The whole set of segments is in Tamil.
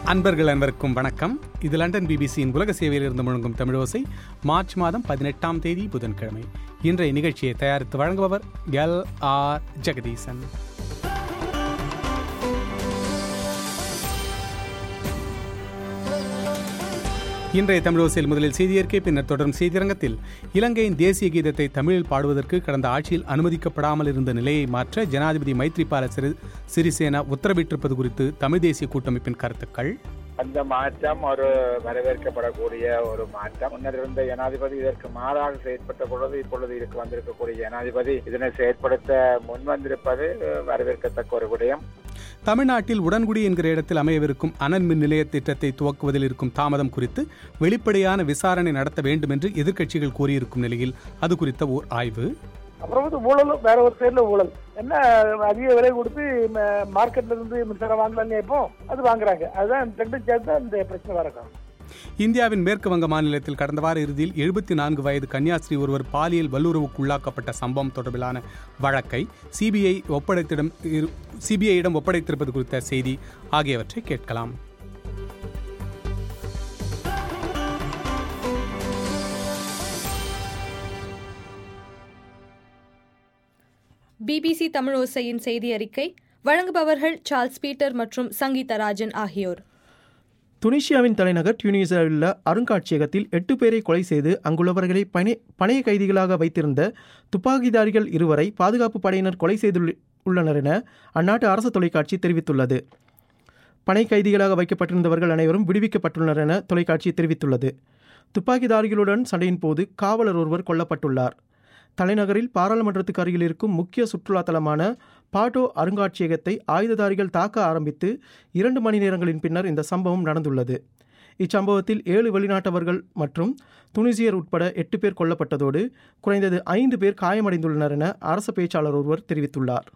அன்பர்கள் அன்பருக்கும் வணக்கம் இது லண்டன் பிபிசியின் உலக சேவையில் இருந்து முழங்கும் தமிழோசை மார்ச் மாதம் பதினெட்டாம் தேதி புதன்கிழமை இன்றைய நிகழ்ச்சியை தயாரித்து வழங்குபவர் எல் ஆர் ஜெகதீசன் இன்றைய தமிழோசையில் முதலில் செய்தியறிக்கை பின்னர் தொடரும் செய்தியரங்கத்தில் இலங்கையின் தேசிய கீதத்தை தமிழில் பாடுவதற்கு கடந்த ஆட்சியில் அனுமதிக்கப்படாமல் இருந்த நிலையை மாற்ற ஜனாதிபதி மைத்ரிபால சிறி சிறிசேனா உத்தரவிட்டிருப்பது குறித்து தமிழ் தேசிய கூட்டமைப்பின் கருத்துக்கள் அந்த மாற்றம் ஒரு வரவேற்கப்படக்கூடிய ஒரு மாற்றம் முன்னர் இருந்த ஜனாதிபதி இதற்கு மாறாக செயற்பட்ட பொழுது இப்பொழுது இதுக்கு வந்திருக்கக்கூடிய ஜனாதிபதி இதனை செயற்படுத்த முன்வந்திருப்பது வரவேற்கத்தக்க ஒரு விடயம் தமிழ்நாட்டில் உடன்குடி என்கிற இடத்தில் அமையவிருக்கும் அனல் மின் நிலைய திட்டத்தை துவக்குவதில் இருக்கும் தாமதம் குறித்து வெளிப்படையான விசாரணை நடத்த வேண்டும் என்று எதிர்க்கட்சிகள் கூறியிருக்கும் நிலையில் அது குறித்த ஓர் ஆய்வு அப்புறம் வந்து ஊழலும் வேற ஒரு சைடுல ஊழல் என்ன அதிக விலை கொடுத்து மார்க்கெட்ல இருந்து மின்சாரம் வாங்கலாம்னு இப்போ அது வாங்குறாங்க அதுதான் ரெண்டும் சேர்த்து தான் இந்த பிரச்சனை வரக்கும் இந்தியாவின் மேற்கு வங்க மாநிலத்தில் கடந்த வார இறுதியில் எழுபத்தி நான்கு வயது கன்னியாஸ்ரீ ஒருவர் பாலியல் வல்லுறவுக்குள்ளாக்கப்பட்ட சம்பவம் தொடர்பிலான வழக்கை சிபிஐ ஒப்படைத்திடம் சிபிஐயிடம் ஒப்படைத்திருப்பது குறித்த செய்தி ஆகியவற்றை கேட்கலாம் பிபிசி தமிழோசையின் செய்தி அறிக்கை வழங்குபவர்கள் சார்ல்ஸ் பீட்டர் மற்றும் சங்கீதா ராஜன் ஆகியோர் துனிஷியாவின் தலைநகர் டியூனிசியாவில் உள்ள அருங்காட்சியகத்தில் எட்டு பேரை கொலை செய்து அங்குள்ளவர்களை பணி பணைய கைதிகளாக வைத்திருந்த துப்பாக்கிதாரிகள் இருவரை பாதுகாப்பு படையினர் கொலை செய்துள்ளனர் என அந்நாட்டு அரசு தொலைக்காட்சி தெரிவித்துள்ளது பணை கைதிகளாக வைக்கப்பட்டிருந்தவர்கள் அனைவரும் விடுவிக்கப்பட்டுள்ளனர் என தொலைக்காட்சி தெரிவித்துள்ளது துப்பாக்கிதாரிகளுடன் சண்டையின் போது காவலர் ஒருவர் கொல்லப்பட்டுள்ளார் தலைநகரில் பாராளுமன்றத்துக்கு அருகில் இருக்கும் முக்கிய சுற்றுலா தலமான பாட்டோ அருங்காட்சியகத்தை ஆயுததாரிகள் தாக்க ஆரம்பித்து இரண்டு மணி நேரங்களின் பின்னர் இந்த சம்பவம் நடந்துள்ளது இச்சம்பவத்தில் ஏழு வெளிநாட்டவர்கள் மற்றும் துனிசியர் உட்பட எட்டு பேர் கொல்லப்பட்டதோடு குறைந்தது ஐந்து பேர் காயமடைந்துள்ளனர் என அரசு பேச்சாளர் ஒருவர் தெரிவித்துள்ளார்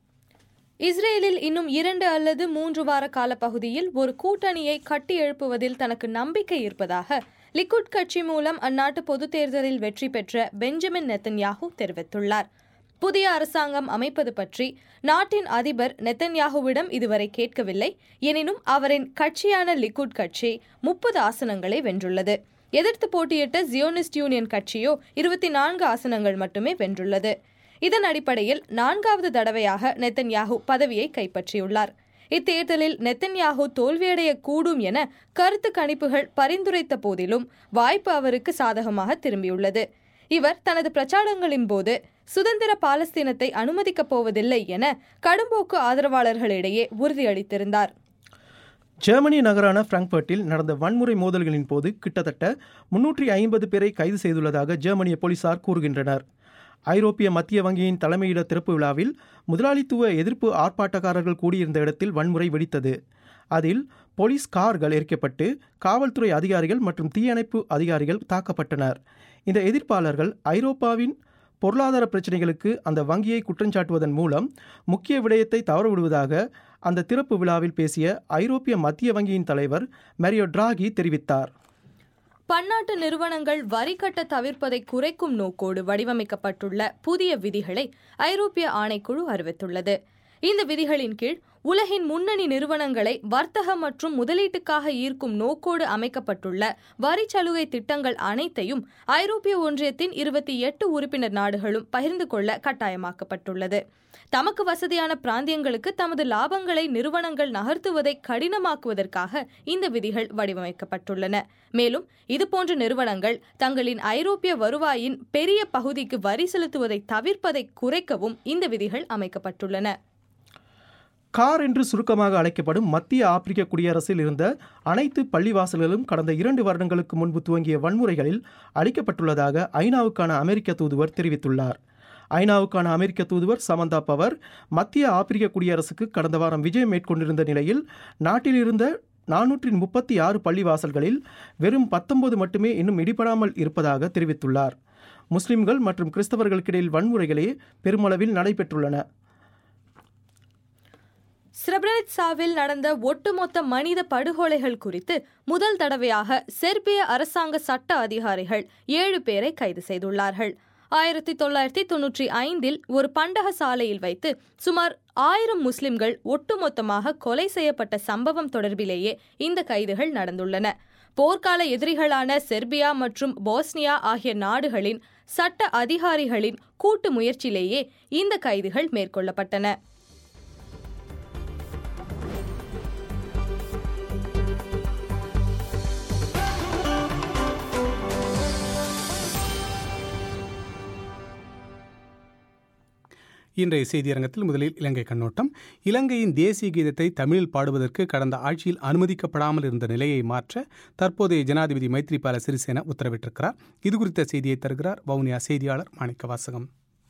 இஸ்ரேலில் இன்னும் இரண்டு அல்லது மூன்று வார காலப்பகுதியில் ஒரு கூட்டணியை கட்டி எழுப்புவதில் தனக்கு நம்பிக்கை இருப்பதாக லிக்குட் கட்சி மூலம் அந்நாட்டு பொதுத் தேர்தலில் வெற்றி பெற்ற பெஞ்சமின் நெத்தன்யாஹூ தெரிவித்துள்ளார் புதிய அரசாங்கம் அமைப்பது பற்றி நாட்டின் அதிபர் நெத்தன்யாகுவிடம் இதுவரை கேட்கவில்லை எனினும் அவரின் கட்சியான லிக்குட் கட்சி முப்பது ஆசனங்களை வென்றுள்ளது எதிர்த்து போட்டியிட்ட ஜியோனிஸ்ட் யூனியன் கட்சியோ இருபத்தி நான்கு ஆசனங்கள் மட்டுமே வென்றுள்ளது இதன் அடிப்படையில் நான்காவது தடவையாக நெத்தன்யாகு பதவியை கைப்பற்றியுள்ளார் இத்தேர்தலில் நெத்தன்யாகு தோல்வியடைய கூடும் என கருத்து கணிப்புகள் பரிந்துரைத்த போதிலும் வாய்ப்பு அவருக்கு சாதகமாக திரும்பியுள்ளது இவர் தனது பிரச்சாரங்களின் போது சுதந்திர பாலஸ்தீனத்தை அனுமதிக்கப் போவதில்லை என கடும்போக்கு ஆதரவாளர்களிடையே உறுதியளித்திருந்தார் ஜெர்மனி நகரான பிராங்க்பர்ட்டில் நடந்த வன்முறை மோதல்களின் போது கிட்டத்தட்ட முன்னூற்றி ஐம்பது பேரை கைது செய்துள்ளதாக ஜெர்மனிய போலீசார் கூறுகின்றனர் ஐரோப்பிய மத்திய வங்கியின் தலைமையிட திறப்பு விழாவில் முதலாளித்துவ எதிர்ப்பு ஆர்ப்பாட்டக்காரர்கள் கூடியிருந்த இடத்தில் வன்முறை வெடித்தது அதில் போலீஸ் கார்கள் எரிக்கப்பட்டு காவல்துறை அதிகாரிகள் மற்றும் தீயணைப்பு அதிகாரிகள் தாக்கப்பட்டனர் இந்த எதிர்ப்பாளர்கள் ஐரோப்பாவின் பொருளாதார பிரச்சினைகளுக்கு அந்த வங்கியை குற்றஞ்சாட்டுவதன் மூலம் முக்கிய விடயத்தை தவறவிடுவதாக அந்த திறப்பு விழாவில் பேசிய ஐரோப்பிய மத்திய வங்கியின் தலைவர் மேரியோ டிராகி தெரிவித்தார் பன்னாட்டு நிறுவனங்கள் வரி கட்ட தவிர்ப்பதை குறைக்கும் நோக்கோடு வடிவமைக்கப்பட்டுள்ள புதிய விதிகளை ஐரோப்பிய ஆணைக்குழு அறிவித்துள்ளது இந்த விதிகளின் கீழ் உலகின் முன்னணி நிறுவனங்களை வர்த்தக மற்றும் முதலீட்டுக்காக ஈர்க்கும் நோக்கோடு அமைக்கப்பட்டுள்ள வரி சலுகை திட்டங்கள் அனைத்தையும் ஐரோப்பிய ஒன்றியத்தின் இருபத்தி எட்டு உறுப்பினர் நாடுகளும் பகிர்ந்து கொள்ள கட்டாயமாக்கப்பட்டுள்ளது தமக்கு வசதியான பிராந்தியங்களுக்கு தமது லாபங்களை நிறுவனங்கள் நகர்த்துவதை கடினமாக்குவதற்காக இந்த விதிகள் வடிவமைக்கப்பட்டுள்ளன மேலும் இதுபோன்ற நிறுவனங்கள் தங்களின் ஐரோப்பிய வருவாயின் பெரிய பகுதிக்கு வரி செலுத்துவதை தவிர்ப்பதை குறைக்கவும் இந்த விதிகள் அமைக்கப்பட்டுள்ளன கார் என்று சுருக்கமாக அழைக்கப்படும் மத்திய ஆப்பிரிக்க குடியரசில் இருந்த அனைத்து பள்ளிவாசல்களும் கடந்த இரண்டு வருடங்களுக்கு முன்பு துவங்கிய வன்முறைகளில் அளிக்கப்பட்டுள்ளதாக ஐநாவுக்கான அமெரிக்க தூதுவர் தெரிவித்துள்ளார் ஐநாவுக்கான அமெரிக்க தூதுவர் சமந்தா பவர் மத்திய ஆப்பிரிக்க குடியரசுக்கு கடந்த வாரம் விஜயம் மேற்கொண்டிருந்த நிலையில் நாட்டில் இருந்த நானூற்றி முப்பத்தி ஆறு பள்ளிவாசல்களில் வெறும் பத்தொன்பது மட்டுமே இன்னும் இடிபடாமல் இருப்பதாக தெரிவித்துள்ளார் முஸ்லிம்கள் மற்றும் கிறிஸ்தவர்களுக்கிடையில் வன்முறைகளே பெருமளவில் நடைபெற்றுள்ளன ஸ்ரப்ரனிட்சாவில் நடந்த ஒட்டுமொத்த மனித படுகொலைகள் குறித்து முதல் தடவையாக செர்பிய அரசாங்க சட்ட அதிகாரிகள் ஏழு பேரை கைது செய்துள்ளார்கள் ஆயிரத்தி தொள்ளாயிரத்தி தொன்னூற்றி ஐந்தில் ஒரு பண்டக சாலையில் வைத்து சுமார் ஆயிரம் முஸ்லிம்கள் ஒட்டுமொத்தமாக கொலை செய்யப்பட்ட சம்பவம் தொடர்பிலேயே இந்த கைதுகள் நடந்துள்ளன போர்க்கால எதிரிகளான செர்பியா மற்றும் போஸ்னியா ஆகிய நாடுகளின் சட்ட அதிகாரிகளின் கூட்டு முயற்சியிலேயே இந்த கைதுகள் மேற்கொள்ளப்பட்டன இன்றைய செய்தியரங்கத்தில் முதலில் இலங்கை கண்ணோட்டம் இலங்கையின் தேசிய கீதத்தை தமிழில் பாடுவதற்கு கடந்த ஆட்சியில் அனுமதிக்கப்படாமல் இருந்த நிலையை மாற்ற தற்போதைய ஜனாதிபதி மைத்ரிபால சிறிசேன உத்தரவிட்டிருக்கிறார் இதுகுறித்த செய்தியை தருகிறார் வவுனியா செய்தியாளர் மாணிக்க வாசகம்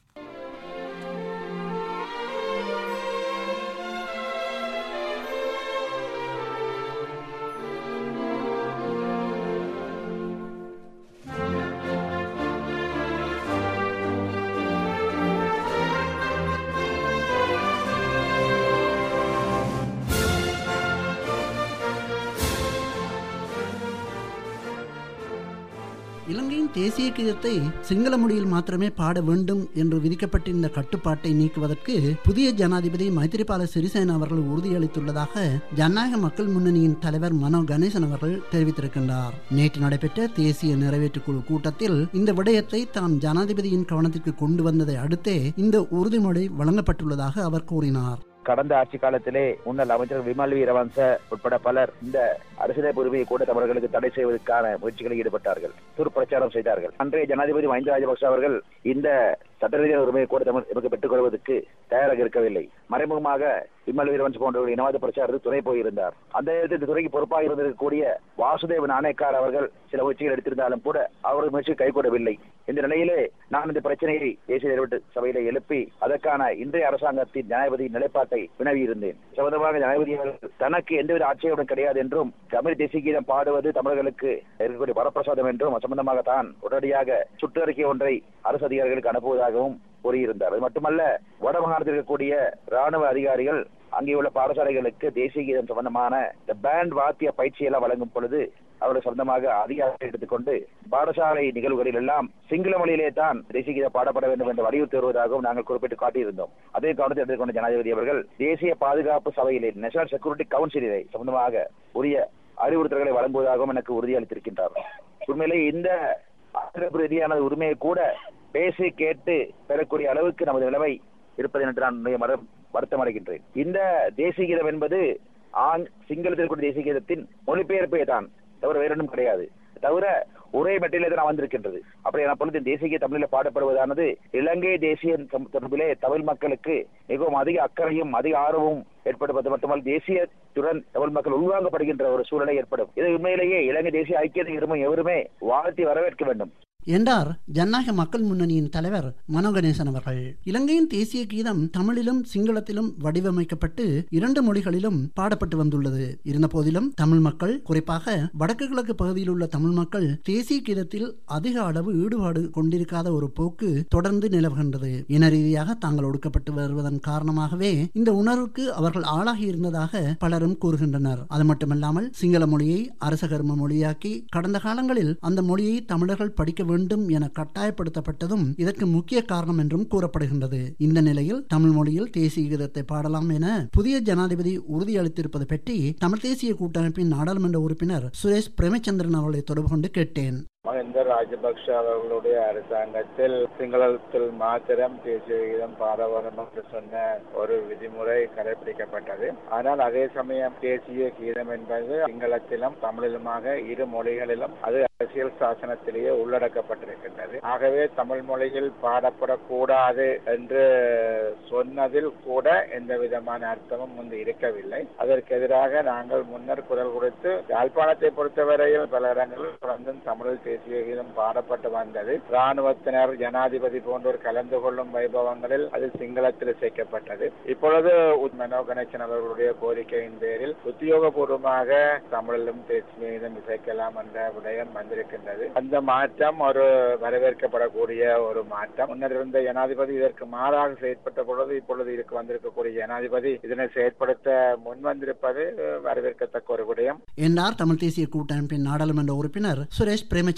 இலங்கையின் தேசிய கீதத்தை சிங்கள மொழியில் மாத்திரமே பாட வேண்டும் என்று விதிக்கப்பட்டிருந்த கட்டுப்பாட்டை நீக்குவதற்கு புதிய ஜனாதிபதி மைத்திரிபால சிறிசேன அவர்கள் உறுதியளித்துள்ளதாக ஜனநாயக மக்கள் முன்னணியின் தலைவர் மனோ கணேசன் அவர்கள் தெரிவித்திருக்கின்றார் நேற்று நடைபெற்ற தேசிய நிறைவேற்றுக்குழு கூட்டத்தில் இந்த விடயத்தை தான் ஜனாதிபதியின் கவனத்திற்கு கொண்டு வந்ததை அடுத்தே இந்த உறுதிமொழி வழங்கப்பட்டுள்ளதாக அவர் கூறினார் கடந்த ஆட்சி காலத்திலே முன்னாள் அமைச்சர் விமல் வீரவன்ச உட்பட பலர் இந்த அரசியல் உரிமையை கூட தமிழர்களுக்கு தடை செய்வதற்கான முயற்சிகளில் ஈடுபட்டார்கள் துர்பிரச்சாரம் செய்தார்கள் அன்றைய ஜனாதிபதி மஹிந்த ராஜபக்ச அவர்கள் இந்த சட்ட ரீதியான உரிமையை கூட தமிழ் நமக்கு பெற்றுக் கொள்வதற்கு தயாராக இருக்கவில்லை மறைமுகமாக விமல் வீரவன்ஸ் போன்றவர்கள் இனவாத பிரச்சாரத்துக்கு துணை போயிருந்தார் அந்த நேரத்தில் இந்த துறைக்கு பொறுப்பாக இருந்திருக்கக்கூடிய வாசுதேவ நாணயக்கார் அவர்கள் சில முயற்சிகள் எடுத்திருந்தாலும் கூட அவரது முயற்சி கைகூடவில்லை இந்த நிலையிலே நான் இந்த பிரச்சனையை தேசிய நிறைவேற்று சபையில எழுப்பி அதற்கான இன்றைய அரசாங்கத்தின் ஜனாதிபதி நிலைப்பாட்டை வினவியிருந்தேன் சம்பந்தமாக ஜனாதிபதி அவர்கள் தனக்கு எந்தவித ஆட்சேபம் கிடையாது என்றும் தமிழ் தேசிய கீதம் பாடுவது தமிழர்களுக்கு இருக்கக்கூடிய வரப்பிரசாதம் என்றும் சம்பந்தமாக தான் உடனடியாக சுற்றறிக்கை ஒன்றை அரசு அதிகாரிகளுக்கு அனுப்புவதாகவும் கூறியிருந்தார் அது மட்டுமல்ல வடமாகாணத்தில் இருக்கக்கூடிய ராணுவ அதிகாரிகள் அங்கே உள்ள பாடசாலைகளுக்கு தேசிய கீதம் சம்பந்தமான இந்த பேண்ட் வாத்திய பயிற்சியெல்லாம் வழங்கும் பொழுது அவர்கள் சொந்தமாக அதிகாரத்தை எடுத்துக்கொண்டு பாடசாலை நிகழ்வுகளில் எல்லாம் சிங்கள மொழியிலே தான் தேசிய கீதம் பாடப்பட வேண்டும் என்று வலியுறுத்தி வருவதாகவும் நாங்கள் குறிப்பிட்டு காட்டியிருந்தோம் அதே கவனத்தை எடுத்துக்கொண்ட ஜனாதிபதி அவர்கள் தேசிய பாதுகாப்பு சபையிலே நேஷனல் செக்யூரிட்டி கவுன்சிலே சம்பந்தமாக உரிய அறிவுறுத்தல்களை வழங்குவதாகவும் எனக்கு உறுதியளித்திருக்கின்றார் உண்மையிலே இந்த அரசியல் ரீதியான உரிமையை கூட பேசி கேட்டு பெறக்கூடிய அளவுக்கு நமது நிலைமை இருப்பது என்று நான் மரம் வருத்தம் அடைகின்றேன் இந்த தேசிய கீதம் என்பது ஆங் சிங்களத்தில் கூடிய தேசிய கீதத்தின் மொழிபெயர்ப்பே தான் தவிர வேற ஒன்றும் கிடையாது தவிர ஒரே மெட்டிலே தான் வந்திருக்கின்றது அப்படியான பொழுது தேசிய தமிழில் பாடப்படுவதானது இலங்கை தேசிய தொடர்பிலே தமிழ் மக்களுக்கு மிகவும் அதிக அக்கறையும் அதிக ஆர்வமும் ஏற்படுவது மட்டுமல்ல தேசியத்துடன் தமிழ் மக்கள் உள்வாங்கப்படுகின்ற ஒரு சூழலை ஏற்படும் இது உண்மையிலேயே இலங்கை தேசிய ஐக்கியத்தை விரும்பும் எவருமே வாழ்த்தி வரவேற்க வேண்டும் என்றார் ஜனநாயக மக்கள் முன்னணியின் தலைவர் மனோ கணேசன் அவர்கள் இலங்கையின் தேசிய கீதம் தமிழிலும் சிங்களத்திலும் வடிவமைக்கப்பட்டு இரண்டு மொழிகளிலும் பாடப்பட்டு வந்துள்ளது இருந்த போதிலும் தமிழ் மக்கள் குறிப்பாக வடக்கு கிழக்கு பகுதியில் உள்ள தமிழ் மக்கள் தேசிய கீதத்தில் அதிக அளவு ஈடுபாடு கொண்டிருக்காத ஒரு போக்கு தொடர்ந்து நிலவுகின்றது இன ரீதியாக தாங்கள் ஒடுக்கப்பட்டு வருவதன் காரணமாகவே இந்த உணர்வுக்கு அவர்கள் ஆளாகி இருந்ததாக பலரும் கூறுகின்றனர் அது மட்டுமல்லாமல் சிங்கள மொழியை அரச கர்ம மொழியாக்கி கடந்த காலங்களில் அந்த மொழியை தமிழர்கள் படிக்க வேண்டும் என கட்டாயப்படுத்தப்பட்டதும் இதற்கு முக்கிய காரணம் என்றும் கூறப்படுகின்றது இந்த நிலையில் தமிழ் மொழியில் தேசிய கீதத்தை பாடலாம் என புதிய ஜனாதிபதி உறுதியளித்திருப்பது பற்றி தமிழ் தேசிய கூட்டமைப்பின் நாடாளுமன்ற உறுப்பினர் சுரேஷ் பிரேமச்சந்திரன் அவர்களை தொடர்பு கொண்டு கேட்டேன் மஹிந்த ராஜபக்ஷ அவர்களுடைய அரசாங்கத்தில் சிங்களத்தில் மாத்திரம் தேசிய விகிதம் பாட வேண்டும் என்று சொன்ன ஒரு விதிமுறை கடைபிடிக்கப்பட்டது ஆனால் அதே சமயம் தேசிய கீதம் என்பது சிங்களத்திலும் தமிழிலுமாக இரு மொழிகளிலும் அது அரசியல் சாசனத்திலேயே உள்ளடக்கப்பட்டிருக்கின்றது ஆகவே தமிழ் மொழியில் பாடப்படக்கூடாது என்று சொன்னதில் கூட எந்த விதமான அர்த்தமும் முன்பு இருக்கவில்லை அதற்கு எதிராக நாங்கள் முன்னர் குரல் கொடுத்து யாழ்ப்பாணத்தை பொறுத்தவரையில் பல இடங்களில் தொடர்ந்தும் தமிழில் தேசிய கீதம் பாடப்பட்டு வந்தது ராணுவத்தினர் ஜனாதிபதி போன்றோர் கலந்து கொள்ளும் வைபவங்களில் அது சிங்களத்தில் சேர்க்கப்பட்டது இப்பொழுது மனோ கணேசன் அவர்களுடைய கோரிக்கையின் பேரில் உத்தியோகபூர்வமாக தமிழிலும் தேசிய கீதம் இசைக்கலாம் என்ற விடயம் வந்திருக்கின்றது அந்த மாற்றம் ஒரு வரவேற்கப்படக்கூடிய ஒரு மாற்றம் முன்னர் இருந்த ஜனாதிபதி இதற்கு மாறாக செயற்பட்ட பொழுது இப்பொழுது இதுக்கு வந்திருக்கக்கூடிய ஜனாதிபதி இதனை செயற்படுத்த முன்வந்திருப்பது வரவேற்கத்தக்க ஒரு விடயம் என்றார் தமிழ் தேசிய கூட்டமைப்பின் நாடாளுமன்ற உறுப்பினர் சுரேஷ் பிரேமச்சந்திரன்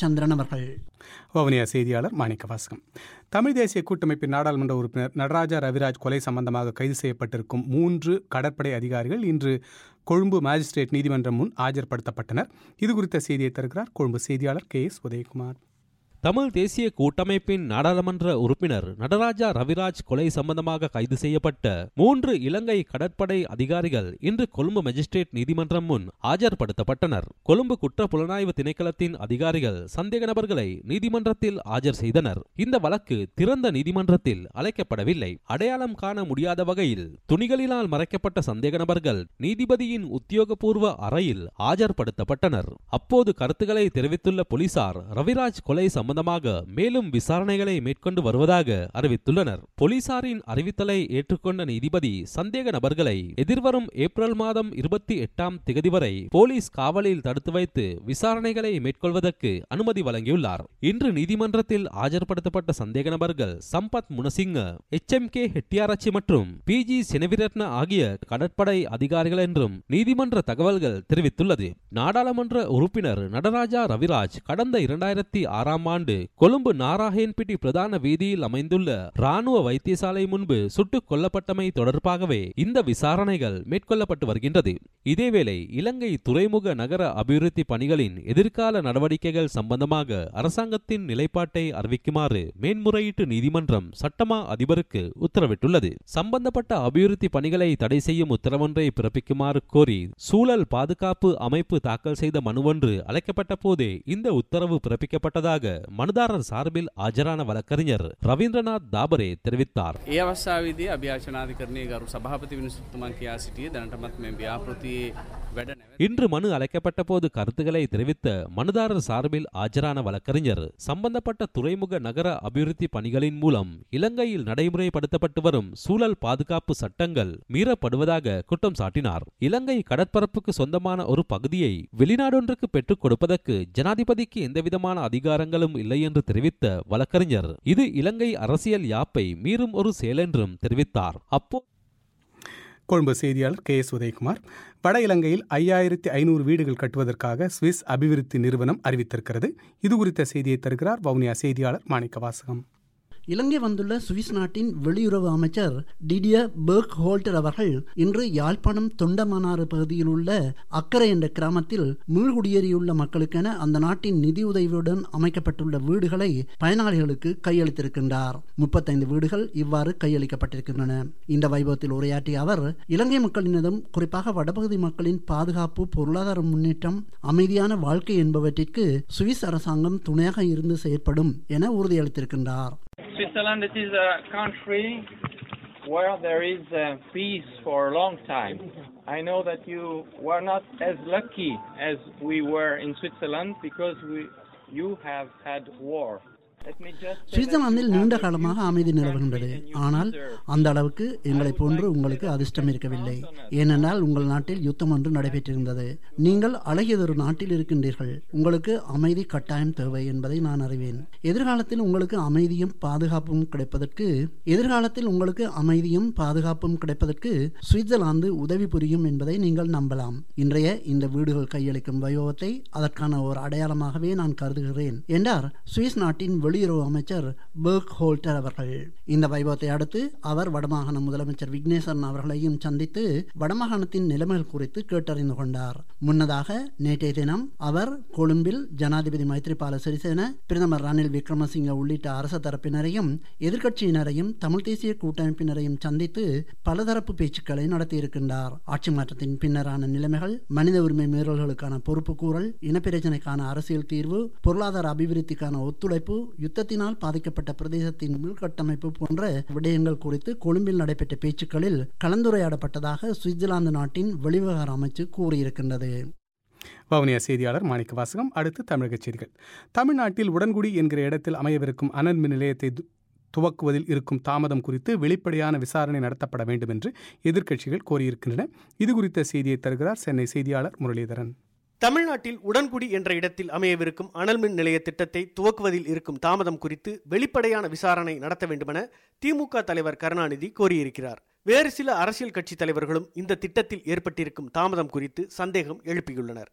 ரவிச்சந்திரன் அவர்கள் வவுனியா செய்தியாளர் மாணிக்க வாசகம் தமிழ் தேசிய கூட்டமைப்பின் நாடாளுமன்ற உறுப்பினர் நடராஜா ரவிராஜ் கொலை சம்பந்தமாக கைது செய்யப்பட்டிருக்கும் மூன்று கடற்படை அதிகாரிகள் இன்று கொழும்பு மாஜிஸ்ட்ரேட் நீதிமன்றம் முன் ஆஜர்படுத்தப்பட்டனர் இது குறித்த செய்தியை தருகிறார் கொழும்பு செய்தியாளர் கே எஸ் உதயகுமார் தமிழ் தேசிய கூட்டமைப்பின் நாடாளுமன்ற உறுப்பினர் நடராஜா ரவிராஜ் கொலை சம்பந்தமாக கைது செய்யப்பட்ட மூன்று இலங்கை கடற்படை அதிகாரிகள் இன்று கொழும்பு மேஜிஸ்ட்ரேட் நீதிமன்றம் முன் ஆஜர்படுத்தப்பட்டனர் கொழும்பு குற்ற புலனாய்வு திணைக்களத்தின் அதிகாரிகள் சந்தேக நபர்களை நீதிமன்றத்தில் ஆஜர் செய்தனர் இந்த வழக்கு திறந்த நீதிமன்றத்தில் அழைக்கப்படவில்லை அடையாளம் காண முடியாத வகையில் துணிகளினால் மறைக்கப்பட்ட சந்தேக நபர்கள் நீதிபதியின் உத்தியோகபூர்வ அறையில் ஆஜர்படுத்தப்பட்டனர் அப்போது கருத்துக்களை தெரிவித்துள்ள போலீசார் ரவிராஜ் கொலை சம்பந்தமாக மேலும் விசாரணைகளை மேற்கொண்டு வருவதாக அறிவித்துள்ளனர் போலீசாரின் அறிவித்தலை ஏற்றுக்கொண்ட நீதிபதி சந்தேக நபர்களை எதிர்வரும் ஏப்ரல் மாதம் இருபத்தி எட்டாம் திகதி வரை போலீஸ் காவலில் தடுத்து வைத்து விசாரணைகளை மேற்கொள்வதற்கு அனுமதி வழங்கியுள்ளார் இன்று நீதிமன்றத்தில் ஆஜர்படுத்தப்பட்ட சந்தேக நபர்கள் Sampath Munasinghe H M K Hettiarachchi மற்றும் பி ஜி செனவிரத்ன ஆகிய கடற்படை அதிகாரிகள் என்றும் நீதிமன்ற தகவல்கள் தெரிவித்துள்ளது நாடாளுமன்ற உறுப்பினர் நடராஜா ரவிராஜ் கடந்த இரண்டாயிரத்தி ஆறாம் ஆண்டு கொழும்பு நாராயண்பிட்டி பிரதான வீதியில் அமைந்துள்ள ராணுவ வைத்தியசாலை முன்பு சுட்டுக் கொல்லப்பட்டமை தொடர்பாகவே இந்த விசாரணைகள் மேற்கொள்ளப்பட்டு வருகின்றது இதேவேளை இலங்கை துறைமுக நகர அபிவிருத்தி பணிகளின் எதிர்கால நடவடிக்கைகள் சம்பந்தமாக அரசாங்கத்தின் நிலைப்பாட்டை அறிவிக்குமாறு மேன்முறையீட்டு நீதிமன்றம் சட்டமா அதிபருக்கு உத்தரவிட்டுள்ளது சம்பந்தப்பட்ட அபிவிருத்தி பணிகளை தடை செய்யும் உத்தரவொன்றை பிறப்பிக்குமாறு கோரி சூழல் பாதுகாப்பு அமைப்பு தாக்கல் செய்த மனுவொன்று அழைக்கப்பட்ட போதே இந்த உத்தரவு பிறப்பிக்கப்பட்டதாக மனுதாரர் சார்பில் ஆஜரான வழக்கறிஞர் ரவீந்திரநாத் தாபரே தெரிவித்தார் ඒ අවස්ථාවේදී අභ්‍යාචනාධිකරණයේ ගරු සභාපති විනිසුතුමන් කියා සිටියේ දැනටමත් මේ ව්‍යාපෘතියේ වැඩ නැවත இன்று மனு அழைக்கப்பட்ட போது கருத்துக்களை தெரிவித்த மனுதாரர் சார்பில் ஆஜரான வழக்கறிஞர் சம்பந்தப்பட்ட துறைமுக நகர அபிவிருத்தி பணிகளின் மூலம் இலங்கையில் நடைமுறைப்படுத்தப்பட்டு வரும் சூழல் பாதுகாப்பு சட்டங்கள் மீறப்படுவதாக குற்றம் சாட்டினார் இலங்கை கடற்பரப்புக்கு சொந்தமான ஒரு பகுதியை வெளிநாடொன்றுக்கு பெற்றுக் கொடுப்பதற்கு ஜனாதிபதிக்கு எந்தவிதமான அதிகாரங்களும் இல்லை என்று தெரிவித்த வழக்கறிஞர் இது இலங்கை அரசியல் யாப்பை மீறும் ஒரு செயலென்றும் தெரிவித்தார் அப்போ கொழும்பு செய்தியாளர் கே எஸ் உதயகுமார் வட இலங்கையில் ஐயாயிரத்தி ஐநூறு வீடுகள் கட்டுவதற்காக சுவிஸ் அபிவிருத்தி நிறுவனம் அறிவித்திருக்கிறது இது குறித்த செய்தியை தருகிறார் வவுனியா செய்தியாளர் மாணிக்க வாசகம் இலங்கை வந்துள்ள சுவிஸ் நாட்டின் வெளியுறவு அமைச்சர் டிடியர் பெர்க் ஹோல்டர் அவர்கள் இன்று யாழ்ப்பாணம் தொண்டமனாறு பகுதியில் உள்ள அக்கரை என்ற கிராமத்தில் மீள்குடியேறியுள்ள மக்களுக்கென அந்த நாட்டின் நிதியுதவியுடன் அமைக்கப்பட்டுள்ள வீடுகளை பயனாளிகளுக்கு கையளித்திருக்கின்றார் முப்பத்தைந்து வீடுகள் இவ்வாறு கையளிக்கப்பட்டிருக்கின்றன இந்த வைபவத்தில் உரையாற்றிய அவர் இலங்கை மக்களினதும் குறிப்பாக வடபகுதி மக்களின் பாதுகாப்பு பொருளாதார முன்னேற்றம் அமைதியான வாழ்க்கை என்பவற்றிற்கு சுவிஸ் அரசாங்கம் துணையாக இருந்து செயற்படும் என உறுதியளித்திருக்கின்றார் Switzerland it is a country where there is uh, peace for a long time. I know that you were not as lucky as we were in Switzerland because we, you have had war. Let me just say that சுவிட்சர்லாந்தில் you நீண்ட have a காலமாக beautiful அமைதி country நிலவுகின்றது and you ஆனால் deserve அந்த அளவுக்கு எங்களை போன்று உங்களுக்கு அதிர்ஷ்டம் இருக்கவில்லை ஏனென்றால் உங்கள் நாட்டில் யுத்தம் ஒன்று நடைபெற்றிருந்தது நீங்கள் அழகியதொரு நாட்டில் இருக்கின்றீர்கள் உங்களுக்கு அமைதி கட்டாயம் தேவை என்பதை நான் அறிவேன் எதிர்காலத்தில் உங்களுக்கு அமைதியும் பாதுகாப்பும் கிடைப்பதற்கு எதிர்காலத்தில் உங்களுக்கு அமைதியும் பாதுகாப்பும் கிடைப்பதற்கு சுவிட்சர்லாந்து உதவி புரியும் என்பதை நீங்கள் நம்பலாம் இன்றைய இந்த வீடுகள் கையளிக்கும் வைபவத்தை அதற்கான ஒரு அடையாளமாகவே நான் கருதுகிறேன் என்றார் சுவிஸ் நாட்டின் வெளியுறவு அமைச்சர் பெர்க் ஹோல்டர் அவர்கள் இந்த வைபவத்தை அடுத்து அவர் வடமாகாண முதலமைச்சர் விக்னேஸ்வரன் அவர்களையும் சந்தித்து வடமாகாணத்தின் நிலைமைகள் குறித்து கேட்டறிந்து கொண்டார் முன்னதாக நேற்றைய தினம் அவர் கொழும்பில் ஜனாதிபதி மைத்ரிபால சிறிசேன பிரதமர் ரணில் விக்ரமசிங்க உள்ளிட்ட அரச தரப்பினரையும் எதிர்க்கட்சியினரையும் தமிழ் தேசிய கூட்டமைப்பினரையும் சந்தித்து பலதரப்பு பேச்சுக்களை நடத்தியிருக்கின்றார் ஆட்சி மாற்றத்தின் பின்னரான நிலைமைகள் மனித உரிமை மீறல்களுக்கான பொறுப்புக்கூறல் இனப்பிரச்சனைக்கான அரசியல் தீர்வு பொருளாதார அபிவிருத்திக்கான ஒத்துழைப்பு யுத்தத்தினால் பாதிக்கப்பட்ட பிரதேசத்தின் உள்கட்டமைப்பு போன்ற விடயங்கள் குறித்து கொழும்பில் நடைபெற்ற பேச்சுக்களில் கலந்துரையாடப்பட்டதாக சுவிட்சர்லாந்து நாட்டின் வெளிவிவகார அமைச்சு கூறியிருக்கின்றது வவுனியா செய்தியாளர் மாணிக்க வாசகம் அடுத்து தமிழக செய்திகள் தமிழ்நாட்டில் உடன்குடி என்கிற இடத்தில் அமையவிருக்கும் அனல் மின் நிலையத்தை து- துவக்குவதில் இருக்கும் தாமதம் குறித்து வெளிப்படையான விசாரணை நடத்தப்பட வேண்டும் என்று எதிர்க்கட்சிகள் கோரியிருக்கின்றன இது குறித்த செய்தியை தருகிறார் சென்னை செய்தியாளர் முரளிதரன் தமிழ்நாட்டில் உடன்குடி என்ற இடத்தில் அமையவிருக்கும் அனல்மின் நிலைய திட்டத்தை துவக்குவதில் இருக்கும் தாமதம் குறித்து வெளிப்படையான விசாரணை நடத்த வேண்டுமென திமுக தலைவர் கருணாநிதி கோரியிருக்கிறார் வேறு சில அரசியல் கட்சி தலைவர்களும் இந்த திட்டத்தில் ஏற்பட்டிருக்கும் தாமதம் குறித்து சந்தேகம் எழுப்பியுள்ளனர்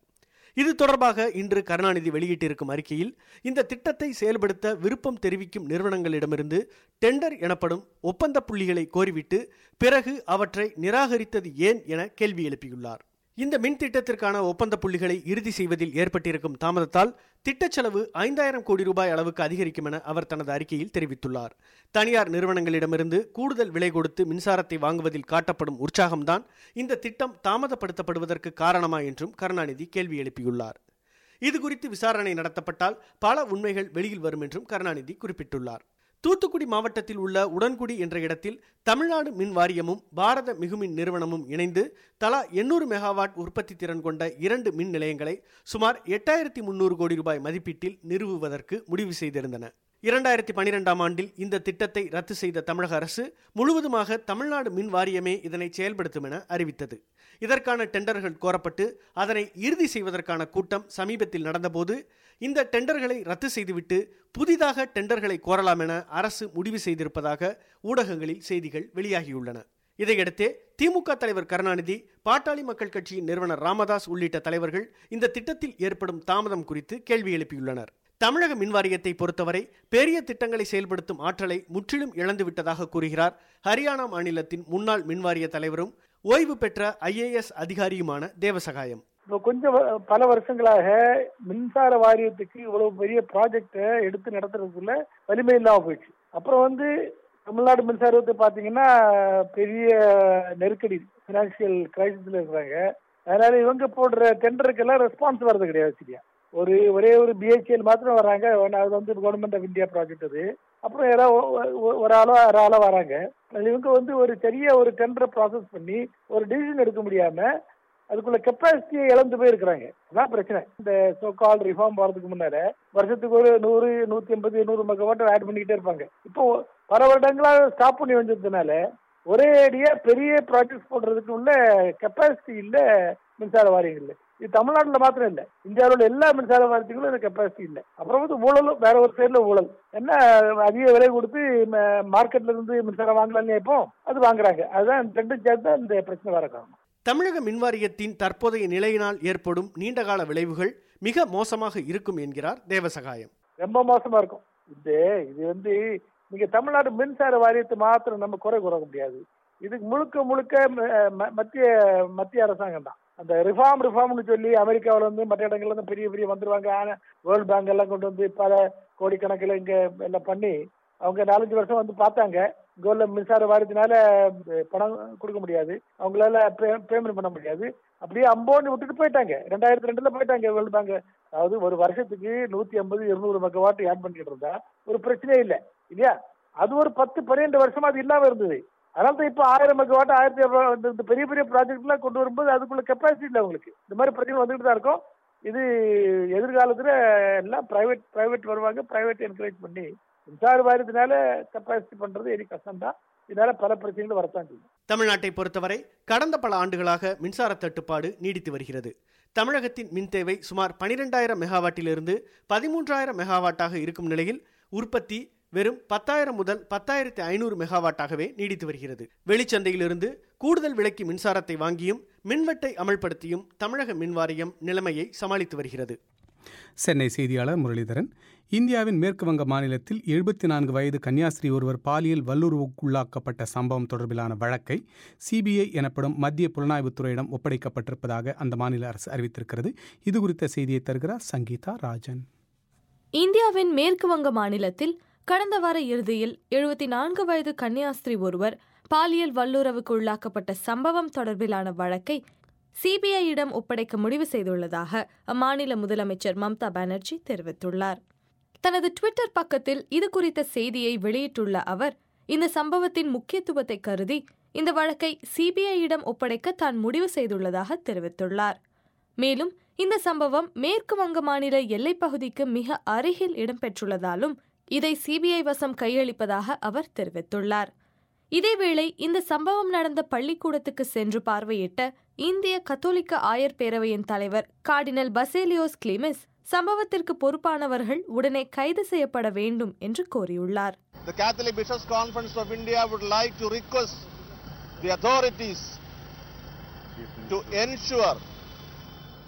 இது தொடர்பாக இன்று கருணாநிதி வெளியிட்டிருக்கும் அறிக்கையில் இந்த திட்டத்தை செயல்படுத்த விருப்பம் தெரிவிக்கும் நிறுவனங்களிடமிருந்து டெண்டர் எனப்படும் ஒப்பந்த புள்ளிகளை கோரிவிட்டு பிறகு அவற்றை நிராகரித்தது ஏன் என கேள்வி எழுப்பியுள்ளார் இந்த மின் திட்டத்திற்கான ஒப்பந்த புள்ளிகளை இறுதி செய்வதில் ஏற்பட்டிருக்கும் தாமதத்தால் திட்டச் செலவு ஐந்தாயிரம் கோடி ரூபாய் அளவுக்கு அதிகரிக்கும் என அவர் தனது அறிக்கையில் தெரிவித்துள்ளார் தனியார் நிறுவனங்களிடமிருந்து கூடுதல் விலை கொடுத்து மின்சாரத்தை வாங்குவதில் காட்டப்படும் உற்சாகம்தான் இந்த திட்டம் தாமதப்படுத்தப்படுவதற்கு காரணமா என்றும் கருணாநிதி கேள்வி எழுப்பியுள்ளார் இது குறித்து விசாரணை நடத்தப்பட்டால் பல உண்மைகள் வெளியில் வரும் என்றும் கருணாநிதி குறிப்பிட்டுள்ளார் தூத்துக்குடி மாவட்டத்தில் உள்ள உடன்குடி என்ற இடத்தில் தமிழ்நாடு மின் வாரியமும் பாரத மிகுமின் நிறுவனமும் இணைந்து தலா எண்ணூறு மெகாவாட் உற்பத்தி திறன் கொண்ட இரண்டு மின் நிலையங்களை சுமார் எட்டாயிரத்தி முன்னூறு கோடி ரூபாய் மதிப்பீட்டில் நிறுவுவதற்கு முடிவு செய்திருந்தன இரண்டாயிரத்தி பனிரெண்டாம் ஆண்டில் இந்த திட்டத்தை ரத்து செய்த தமிழக அரசு முழுவதுமாக தமிழ்நாடு மின் வாரியமே இதனை செயல்படுத்தும் என அறிவித்தது இதற்கான டெண்டர்கள் கோரப்பட்டு அதனை இறுதி செய்வதற்கான கூட்டம் சமீபத்தில் நடந்தபோது இந்த டெண்டர்களை ரத்து செய்துவிட்டு புதிதாக டெண்டர்களை கோரலாம் என அரசு முடிவு செய்திருப்பதாக ஊடகங்களில் செய்திகள் வெளியாகியுள்ளன இதையடுத்தே திமுக தலைவர் கருணாநிதி பாட்டாளி மக்கள் கட்சியின் நிறுவனர் ராமதாஸ் உள்ளிட்ட தலைவர்கள் இந்த திட்டத்தில் ஏற்படும் தாமதம் குறித்து கேள்வி எழுப்பியுள்ளனர் தமிழக மின்வாரியத்தை பொறுத்தவரை பெரிய திட்டங்களை செயல்படுத்தும் ஆற்றலை முற்றிலும் இழந்துவிட்டதாக கூறுகிறார் ஹரியானா மாநிலத்தின் முன்னாள் மின்வாரிய தலைவரும் ஓய்வு பெற்ற ஐஏஎஸ் அதிகாரியுமான தேவசகாயம் இப்போ கொஞ்சம் வ- பல வருஷங்களாக மின்சார வாரியத்துக்கு இவ்வளவு பெரிய ப்ராஜெக்டை எடுத்து நடத்துறதுக்குள்ள வலிமை இல்லாம போயிடுச்சு அப்புறம் வந்து தமிழ்நாடு மின்சாரத்தை பார்த்தீங்கன்னா பெரிய நெருக்கடி ஃபினான்சியல் கிரைசிஸ்ல இருக்கிறாங்க அதனால இவங்க போடுற டெண்டருக்கெல்லாம் ரெஸ்பான்ஸ் வர்றது கிடையாது சரியா ஒரு ஒரே ஒரு பிஹெச்எல் மாத்திரம் வராங்க ஒண்ணு அது வந்து கவர்மெண்ட் ஆஃப் இந்தியா ப்ராஜெக்ட் அது அப்புறம் யாராவது ஒ- ஒ- ஒரு ஆளோ அரை ஆளோ வராங்க அதுல இவங்க வந்து ஒரு சரியா ஒரு டெண்டரை ப்ராசஸ் பண்ணி ஒரு டிசிஷன் எடுக்க முடியாம அதுக்குள்ள கெப்பாசிட்டியை இழந்து போயிருக்கிறாங்க அதான் பிரச்சனை இந்த சோ கால் ரிஃபார்ம் போறதுக்கு முன்னால வருஷத்துக்கு ஒரு நூறு நூத்தி எண்பது நூறு மெகாவாட் ஆட் பண்ணிக்கிட்டே இருப்பாங்க இப்போ பல வருடங்களா ஸ்டாப் பண்ணி வந்ததுனால ஒரே அடியா பெரிய ப்ராஜெக்ட் போடுறதுக்கு உள்ள கெப்பாசிட்டி இல்ல மின்சார வாரியங்கள்ல இது தமிழ்நாட்டுல மாத்திரம் இல்ல இந்தியாவில் உள்ள எல்லா மின்சார வாரியத்துக்கும் இந்த கெப்பாசிட்டி இல்ல அப்புறம் வந்து ஊழலும் வேற ஒரு சைடுல ஊழல் என்ன அதிக விலை கொடுத்து மார்க்கெட்ல இருந்து மின்சாரம் வாங்கலாம்னு இப்போ அது வாங்குறாங்க அதுதான் ரெண்டும் சேர்த்து தான் இந்த பிரச்சனை வர காரணம் தமிழக மின்வாரியத்தின் தற்போதைய நிலையினால் ஏற்படும் நீண்டகால விளைவுகள் மிக மோசமாக இருக்கும் என்கிறார் தேவசகாயம் ரொம்ப மோசமா இருக்கும் இது இது வந்து நீங்க தமிழ்நாடு மின்சார வாரியத்தை மாத்திரம் நம்ம குறை கூற முடியாது இதுக்கு முழுக்க முழுக்க ம- ம- மத்திய மத்திய அரசாங்கம் தான் அந்த ரிஃபார்ம் ரிஃபார்ம்னு சொல்லி அமெரிக்காவுல இருந்து மற்ற இடங்கள்ல இருந்து பெரிய பெரிய வந்துருவாங்க ஆனா வேர்ல்ட் பேங்க் எல்லாம் கொண்டு வந்து பல கோடிக்கணக்கில் இங்க எல்லாம் பண்ணி அவங்க நாலஞ்சு வருஷம் வந்து பார்த்தாங்க இங்க உள்ள மின்சார வாரியத்தினால அஹ், பணம் கொடுக்க முடியாது அவங்களால பேமெண்ட் பண்ண முடியாது அப்படியே அம்போன்னு விட்டுட்டு போயிட்டாங்க ரெண்டாயிரத்தி ரெண்டுல போயிட்டாங்க வேர்ல்ட் பேங்க் அதாவது ஒரு வருஷத்துக்கு நூத்தி ஐம்பது இருநூறு மெகாவாட் ஆட் பண்ணிட்டு இருந்தா ஒரு பிரச்சனையே இல்லை இல்லையா அது ஒரு பத்து பன்னிரெண்டு வருஷமா அது இல்லாம இருந்தது அதனால தான் இப்போ ஆயிரம் மெகாவாட் ஆயிரத்தி இரநூறு இந்த- இந்த பெரிய பெரிய ப்ராஜெக்ட் எல்லாம் கொண்டு வரும்போது அதுக்குள்ள கெப்பாசிட்டி இல்லை உங்களுக்கு இந்த மாதிரி பிரச்சனை வந்துட்டு தான் இருக்கும் இது எதிர்காலத்துல எல்லாம் பிரைவேட் பிரைவேட் வருவாங்க பிரைவேட் என்கரேஜ் பண்ணி மின்சார வாரியத்தினால கெப்பாசிட்டி பண்றது எரி கஷ்டம் தான் இதனால பல பிரச்சனைகள் வரத்தான் செய்யும் தமிழ்நாட்டை பொறுத்தவரை கடந்த பல ஆண்டுகளாக மின்சார தட்டுப்பாடு நீடித்து வருகிறது தமிழகத்தின் மின் தேவை சுமார் பனிரெண்டாயிரம் மெகாவாட்டிலிருந்து பதிமூன்றாயிரம் மெகாவாட்டாக இருக்கும் நிலையில் உற்பத்தி வெறும் பத்தாயிரம் முதல் பத்தாயிரத்தி ஐநூறு மெகாவாட்டாகவே நீடித்து வருகிறது வெளிச்சந்தையிலிருந்து கூடுதல் விலைக்கு மின்சாரத்தை வாங்கியும் மின்வெட்டை அமல்படுத்தியும் தமிழக மின் வாரியம் நிலைமையை சமாளித்து வருகிறது சென்னை செய்தியாளர் முரளிதரன் இந்தியாவின் மேற்கு வங்க மாநிலத்தில் எழுபத்தி நான்கு வயது கன்னியாஸ்திரி ஒருவர் பாலியல் வல்லுறவுக்குள்ளாக்கப்பட்ட சம்பவம் தொடர்பிலான வழக்கை சிபிஐ எனப்படும் மத்திய புலனாய்வுத்துறையிடம் ஒப்படைக்கப்பட்டிருப்பதாக அந்த மாநில அரசு அறிவித்திருக்கிறது இது குறித்த செய்தியை தருகிறார் சங்கீதா ராஜன் இந்தியாவின் மேற்கு வங்க மாநிலத்தில் கடந்த வார இறுதியில் எழுபத்தி நான்கு வயது கன்னியாஸ்திரி ஒருவர் பாலியல் வல்லுறவுக்கு உள்ளாக்கப்பட்ட சம்பவம் தொடர்பிலான வழக்கை சிபிஐயிடம் ஒப்படைக்க முடிவு செய்துள்ளதாக அம்மாநில முதலமைச்சர் மம்தா பானர்ஜி தெரிவித்துள்ளார் தனது ட்விட்டர் பக்கத்தில் இது குறித்த செய்தியை வெளியிட்டுள்ள அவர் இந்த சம்பவத்தின் முக்கியத்துவத்தை கருதி இந்த வழக்கை சிபிஐயிடம் ஒப்படைக்க தான் முடிவு செய்துள்ளதாக தெரிவித்துள்ளார் மேலும் இந்த சம்பவம் மேற்கு வங்க மாநில எல்லைப் பகுதிக்கு மிக அருகில் இடம்பெற்றுள்ளதாலும் இதை சிபிஐ வசம் கையளிப்பதாக அவர் தெரிவித்துள்ளார் இதேவேளை இந்த சம்பவம் நடந்த பள்ளிக்கூடத்துக்கு சென்று பார்வையிட்ட இந்திய கத்தோலிக்க ஆயர் பேரவையின் தலைவர் கார்டினல் பசேலியோஸ் கிளிமிஸ் சம்பவத்திற்கு பொறுப்பானவர்கள் உடனே கைது செய்யப்பட வேண்டும் என்று கோரியுள்ளார் The Catholic Bishops' Conference of India would like to request the authorities to ensure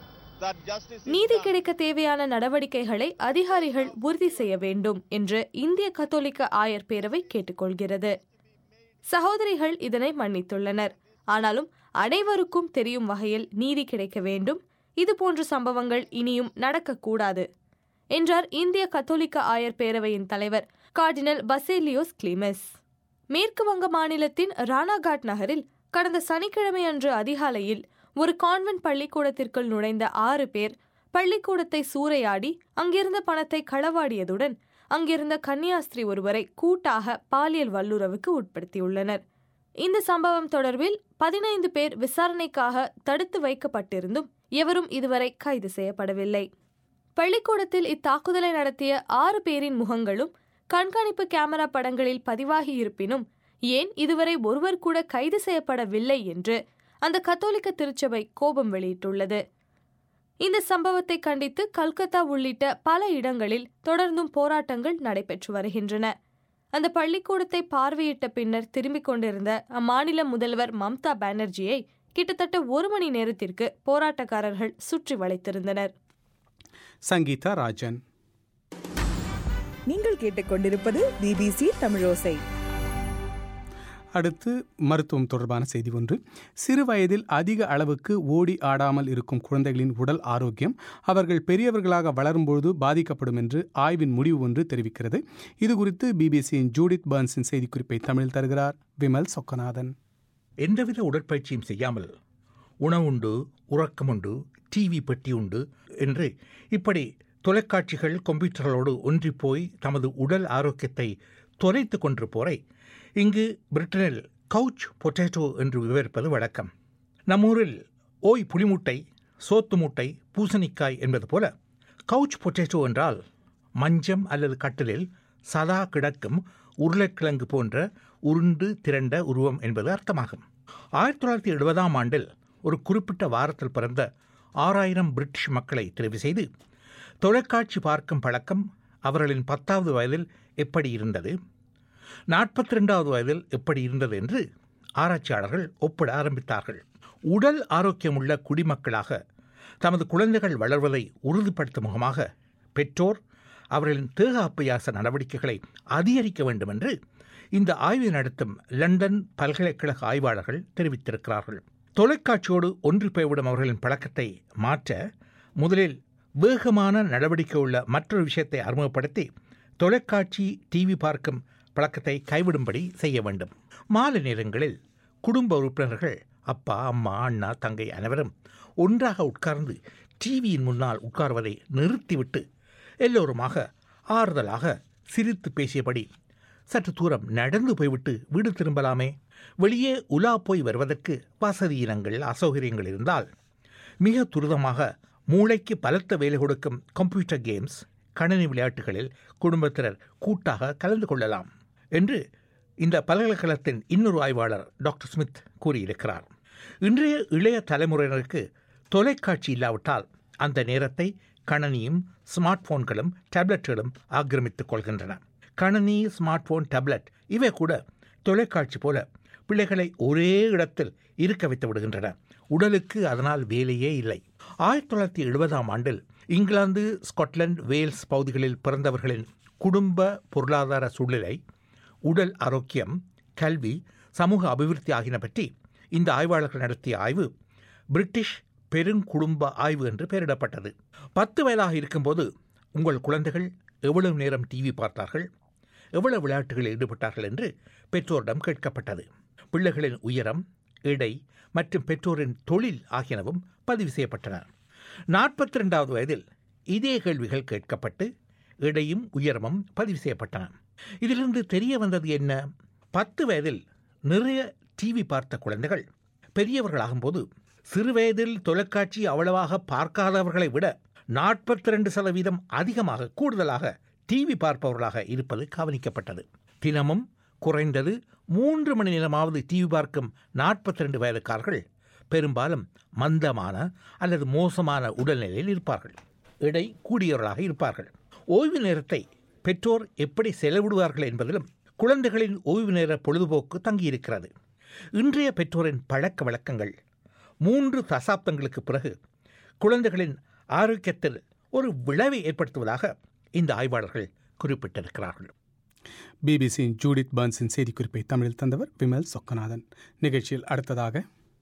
that justice is நீதி done. கிடைக்க தேவையான நடவடிக்கைகளை அதிகாரிகள் உறுதி செய்ய வேண்டும் என்று இந்திய கத்தோலிக்க ஆயர் பேரவை கேட்டுக்கொள்கிறது சகோதரிகள் இதனை மன்னித்துள்ளனர் ஆனாலும் அனைவருக்கும் தெரியும் வகையில் நீதி கிடைக்க வேண்டும் இதுபோன்ற சம்பவங்கள் இனியும் நடக்கக்கூடாது என்றார் இந்திய கத்தோலிக்க ஆயர் பேரவையின் தலைவர் கார்டினல் பசேலியோஸ் கிளிமெஸ் மேற்கு வங்க மாநிலத்தின் ரானாகாட் நகரில் கடந்த சனிக்கிழமை அன்று அதிகாலையில் ஒரு கான்வென்ட் பள்ளிக்கூடத்திற்குள் நுழைந்த ஆறு பேர் பள்ளிக்கூடத்தை சூறையாடி அங்கிருந்த பணத்தை களவாடியதுடன் அங்கிருந்த கன்னியாஸ்திரி ஒருவரை கூட்டாக பாலியல் வல்லுறவுக்கு உட்படுத்தியுள்ளனர் இந்த சம்பவம் தொடர்பில் பதினைந்து பேர் விசாரணைக்காக தடுத்து வைக்கப்பட்டிருந்தும் எவரும் இதுவரை கைது செய்யப்படவில்லை பள்ளிக்கூடத்தில் இத்தாக்குதலை நடத்திய ஆறு பேரின் முகங்களும் கண்காணிப்பு கேமரா படங்களில் பதிவாகி இருப்பினும் ஏன் இதுவரை ஒருவர் கூட கைது செய்யப்படவில்லை என்று அந்த கத்தோலிக்க திருச்சபை கோபம் வெளியிட்டுள்ளது இந்த சம்பவத்தை கண்டித்து கல்கத்தா உள்ளிட்ட பல இடங்களில் தொடர்ந்தும் போராட்டங்கள் நடைபெற்று வருகின்றன அந்த பள்ளிக்கூடத்தை பார்வையிட்ட பின்னர் திரும்பிக் கொண்டிருந்த அம்மாநில முதல்வர் மம்தா பானர்ஜியை கிட்டத்தட்ட ஒரு மணி நேரத்திற்கு போராட்டக்காரர்கள் சுற்றி வளைத்திருந்தனர் சங்கீதா ராஜன் நீங்கள் கேட்டுக்கொண்டிருப்பது பிபிசி தமிழோசை அடுத்து மருத்துவம் தொடர்பான செய்தி ஒன்று சிறு வயதில் அதிக அளவுக்கு ஓடி ஆடாமல் இருக்கும் குழந்தைகளின் உடல் ஆரோக்கியம் அவர்கள் பெரியவர்களாக வளரும்பொழுது பாதிக்கப்படும் என்று ஆய்வின் முடிவு ஒன்று தெரிவிக்கிறது இது குறித்து பிபிசியின் ஜூடித் பர்ன்ஸின் செய்திக்குறிப்பை தமிழில் தருகிறார் விமல் சொக்கநாதன் எந்தவித உடற்பயிற்சியும் செய்யாமல் உணவுண்டு உறக்கமுண்டு டிவி பெட்டி உண்டு என்று இப்படி தொலைக்காட்சிகள் கம்ப்யூட்டர்களோடு ஒன்றிப்போய் தமது உடல் ஆரோக்கியத்தை தொலைத்து கொண்டிருப்போரை இங்கு பிரிட்டனில் கவுச் பொட்டேட்டோ என்று விவரிப்பது வழக்கம் நம்மூரில் ஓய் புளிமூட்டை சோத்து மூட்டை பூசணிக்காய் என்பது போல கவுச் பொட்டேட்டோ என்றால் மஞ்சம் அல்லது கட்டிலில் சதா கிடக்கும் உருளைக்கிழங்கு போன்ற உருண்டு திரண்ட உருவம் என்பது அர்த்தமாகும் ஆயிரத்தி தொள்ளாயிரத்தி எழுபதாம் ஆண்டில் ஒரு குறிப்பிட்ட வாரத்தில் பிறந்த ஆறாயிரம் பிரிட்டிஷ் மக்களை தெரிவு செய்து தொலைக்காட்சி பார்க்கும் பழக்கம் அவர்களின் பத்தாவது வயதில் எப்படி இருந்தது நாற்பத்தி ரெண்டாவது வயதில் எப்படி இருந்தது என்று ஆராய்ச்சியாளர்கள் ஒப்பிட ஆரம்பித்தார்கள் உடல் ஆரோக்கியமுள்ள குடிமக்களாக தமது குழந்தைகள் வளர்வதை உறுதிப்படுத்தும் முகமாக பெற்றோர் அவர்களின் தேக அப்பியாச நடவடிக்கைகளை அதிகரிக்க வேண்டும் என்று இந்த ஆய்வை நடத்தும் லண்டன் பல்கலைக்கழக ஆய்வாளர்கள் தெரிவித்திருக்கிறார்கள் தொலைக்காட்சியோடு ஒன்று போய்விடும் அவர்களின் பழக்கத்தை மாற்ற முதலில் வேகமான நடவடிக்கை உள்ள மற்றொரு விஷயத்தை அறிமுகப்படுத்தி தொலைக்காட்சி டிவி பார்க்கும் பழக்கத்தை கைவிடும்படி செய்ய வேண்டும் மாலை நேரங்களில் குடும்ப உறுப்பினர்கள் அப்பா அம்மா அண்ணா தங்கை அனைவரும் ஒன்றாக உட்கார்ந்து டிவியின் முன்னால் உட்கார்வதை நிறுத்திவிட்டு எல்லோருமாக ஆறுதலாக சிரித்து பேசியபடி சற்று தூரம் நடந்து போய்விட்டு வீடு திரும்பலாமே வெளியே உலா போய் வருவதற்கு வசதியினங்கள் அசௌகரியங்கள் இருந்தால் மிக துரிதமாக மூளைக்கு பலத்த வேலை கொடுக்கும் கம்ப்யூட்டர் கேம்ஸ் கணினி விளையாட்டுகளில் குடும்பத்தினர் கூட்டாக கலந்து கொள்ளலாம் என்று இந்த பல்கலைக்கழகத்தின் இன்னொரு ஆய்வாளர் டாக்டர் ஸ்மித் கூறியிருக்கிறார் இன்றைய இளைய தலைமுறையினருக்கு தொலைக்காட்சி இல்லாவிட்டால் அந்த நேரத்தை கணனியும் ஸ்மார்ட் போன்களும் டேப்லெட்டுகளும் ஆக்கிரமித்துக் கொள்கின்றன கணனி ஸ்மார்ட் போன் டேப்லெட் இவை கூட தொலைக்காட்சி போல பிள்ளைகளை ஒரே இடத்தில் இருக்க வைத்து விடுகின்றன உடலுக்கு அதனால் வேலையே இல்லை ஆயிரத்தி தொள்ளாயிரத்தி எழுபதாம் ஆண்டில் இங்கிலாந்து ஸ்காட்லாந்து வேல்ஸ் பகுதிகளில் பிறந்தவர்களின் குடும்ப பொருளாதார சூழ்நிலை உடல் ஆரோக்கியம் கல்வி சமூக அபிவிருத்தி ஆகியன பற்றி இந்த ஆய்வாளர்கள் நடத்திய ஆய்வு பிரிட்டிஷ் பெருங்குடும்ப ஆய்வு என்று பெயரிடப்பட்டது பத்து வயதாக இருக்கும்போது உங்கள் குழந்தைகள் எவ்வளவு நேரம் டிவி பார்த்தார்கள் எவ்வளவு விளையாட்டுகளில் ஈடுபட்டார்கள் என்று பெற்றோரிடம் கேட்கப்பட்டது பிள்ளைகளின் உயரம் எடை மற்றும் பெற்றோரின் தொழில் ஆகியனவும் பதிவு செய்யப்பட்டன நாற்பத்தி ரெண்டாவது வயதில் இதே கேள்விகள் கேட்கப்பட்டு எடையும் உயரமும் பதிவு செய்யப்பட்டன இதிலிருந்து தெரிய வந்தது என்ன பத்து வயதில் நிறைய டிவி பார்த்த குழந்தைகள் பெரியவர்களாகும்போது சிறு வயதில் தொலைக்காட்சி அவ்வளவாக பார்க்காதவர்களை விட நாற்பத்தி ரெண்டு சதவீதம் அதிகமாக கூடுதலாக டிவி பார்ப்பவர்களாக இருப்பது கவனிக்கப்பட்டது தினமும் குறைந்தது மூன்று மணி நேரமாவது டிவி பார்க்கும் நாற்பத்தி ரெண்டு வயதுக்காரர்கள் பெரும்பாலும் மந்தமான அல்லது மோசமான உடல்நிலையில் இருப்பார்கள் எடை கூடியவர்களாக இருப்பார்கள் ஓய்வு நேரத்தை பெற்றோர் எப்படி செலவிடுவார்கள் என்பதிலும் குழந்தைகளின் ஓய்வு நேர பொழுதுபோக்கு தங்கியிருக்கிறது இன்றைய பெற்றோரின் பழக்க வழக்கங்கள் மூன்று தசாப்தங்களுக்கு பிறகு குழந்தைகளின் ஆரோக்கியத்தில் ஒரு விளைவை ஏற்படுத்துவதாக இந்த ஆய்வாளர்கள் குறிப்பிட்டிருக்கிறார்கள் பிபிசியின் ஜூடித் பர்ன்ஸின் செய்திக்குறிப்பை தமிழில் தந்தவர் விமல் சொக்கநாதன் நிகழ்ச்சியில் அடுத்ததாக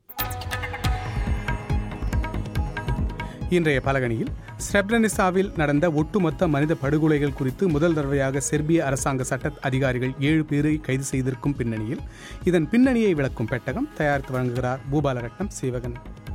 இன்றைய பலகணியில் ஸ்ரெப்ரனிசாவில் நடந்த ஒட்டுமொத்த மனித படுகொலைகள் குறித்து முதல் தடவையாக செர்பிய அரசாங்க சட்ட அதிகாரிகள் ஏழு பேரை கைது செய்திருக்கும் பின்னணியில் இதன் பின்னணியை விளக்கும் பெட்டகம் தயாரித்து வழங்குகிறார் பூபாலரட்னம் சேவகன்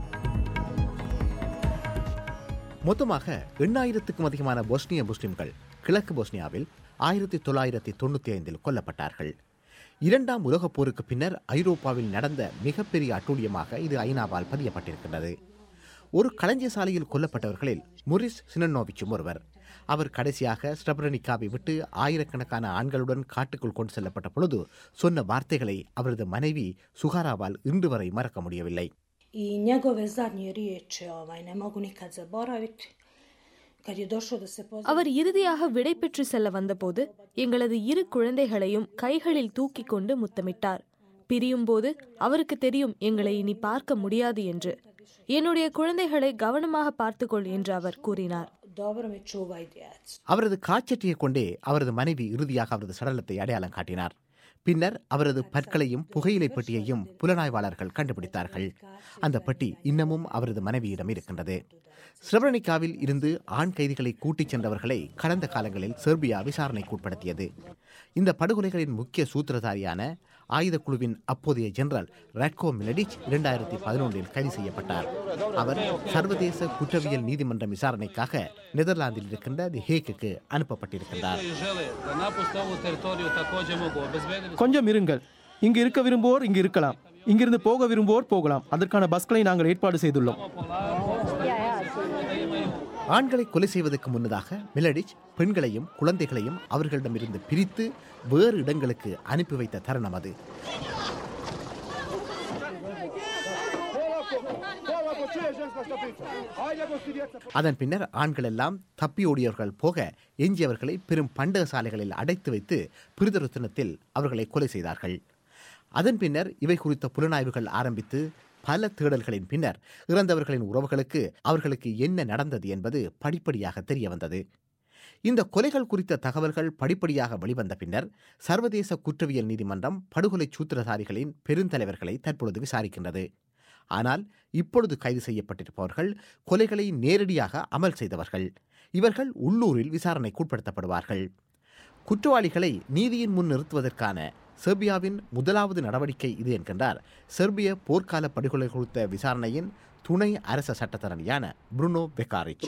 மொத்தமாக எண்ணாயிரத்துக்கும் அதிகமான பொஸ்னிய முஸ்லிம்கள் கிழக்கு பொஸ்னியாவில் ஆயிரத்தி தொள்ளாயிரத்தி தொண்ணூற்றி ஐந்தில் கொல்லப்பட்டார்கள் இரண்டாம் உலகப் போருக்கு பின்னர் ஐரோப்பாவில் நடந்த மிகப்பெரிய அட்டூழியமாக இது ஐநாவால் பதியப்பட்டிருக்கின்றது ஒரு களஞ்சிய சாலையில் கொல்லப்பட்டவர்களில் முரிஸ் சினனோவிச்சும் ஒருவர் அவர் கடைசியாக ஸ்ரப்ரனிகாவை விட்டு ஆயிரக்கணக்கான ஆண்களுடன் காட்டுக்குள் கொண்டு செல்லப்பட்ட பொழுது சொன்ன வார்த்தைகளை அவரது மனைவி சுகாராவால் இன்று வரை மறக்க முடியவில்லை I njegove zadnje riječi ovaj, ne mogu nikad zaboraviti. Kad je došao da se pozna... அவர் இறுதியாக விடை பெற்று செல்ல வந்தபோது எங்களது இரு குழந்தைகளையும் கைகளில் தூக்கி கொண்டு முத்தமிட்டார் பிரியும் போது அவருக்கு தெரியும் எங்களை இனி பார்க்க முடியாது என்று என்னுடைய குழந்தைகளை கவனமாக பார்த்துக்கொள் என்று அவர் கூறினார் Dobro me čuvaj djecu. அவரது காச்சட்டியை கொண்டே அவரது மனைவி இறுதியாக அவரது சடலத்தை அடையாளம் காட்டினார் பின்னர் அவரது பற்களையும் புகையிலை பெட்டியையும் புலனாய்வாளர்கள் கண்டுபிடித்தார்கள் அந்த பெட்டி இன்னமும் அவரது மனைவியிடம் இருக்கின்றது ஸ்ரவரனிகாவில் இருந்து ஆண் கைதிகளை கூட்டிச் சென்றவர்களை கடந்த காலங்களில் செர்பியா விசாரணைக்கு உட்படுத்தியது இந்த படுகொலைகளின் முக்கிய சூத்திரதாரியான ஆயுத குழுவின் அப்போதைய ஜெனரல் ரட்கோ மிலடிச் இரண்டாயிரத்தி பதினொன்றில் கைது செய்யப்பட்டார் அவர் சர்வதேச குற்றவியல் நீதிமன்றம் விசாரணைக்காக நெதர்லாந்தில் இருக்கின்ற தி ஹேக்குக்கு அனுப்பப்பட்டிருக்கின்றார் கொஞ்சம் இருங்கள் இங்கு இருக்க விரும்புவோர் இங்கு இருக்கலாம் இங்கிருந்து போக விரும்புவோர் போகலாம் அதற்கான பஸ்களை நாங்கள் ஏற்பாடு செய்துள்ளோம் ஆண்களை கொலை செய்வதற்கு முன்னதாக மிலடிச் பெண்களையும் குழந்தைகளையும் அவர்களிடமிருந்து பிரித்து வேறு இடங்களுக்கு அனுப்பி வைத்த தருணம் அது அதன் பின்னர் ஆண்கள் எல்லாம் தப்பி ஓடியவர்கள் போக எஞ்சியவர்களை பெரும் பண்டக சாலைகளில் அடைத்து வைத்து பிரிதொருத்தனத்தில் அவர்களை கொலை செய்தார்கள் அதன் பின்னர் இவை குறித்த புலனாய்வுகள் ஆரம்பித்து பல தேடல்களின் பின்னர் இறந்தவர்களின் உறவுகளுக்கு அவர்களுக்கு என்ன நடந்தது என்பது படிப்படியாக தெரிய வந்தது இந்த கொலைகள் குறித்த தகவல்கள் படிப்படியாக வெளிவந்த பின்னர் சர்வதேச குற்றவியல் நீதிமன்றம் படுகொலை சூத்திரதாரிகளின் பெருந்தலைவர்களை தற்பொழுது விசாரிக்கின்றது ஆனால் இப்பொழுது கைது செய்யப்பட்டிருப்பவர்கள் கொலைகளை நேரடியாக அமல் செய்தவர்கள் இவர்கள் உள்ளூரில் விசாரணைக்கு உட்படுத்தப்படுவார்கள் குற்றவாளிகளை நீதியின் முன் நிறுத்துவதற்கான செர்பியாவின் முதலாவது நடவடிக்கை இது என்கின்றார் செர்பிய போர்க்கால படுகொலை குறித்த விசாரணையின் துணை அரச சட்டத்தரணியான புருனோ பெக்காரிச்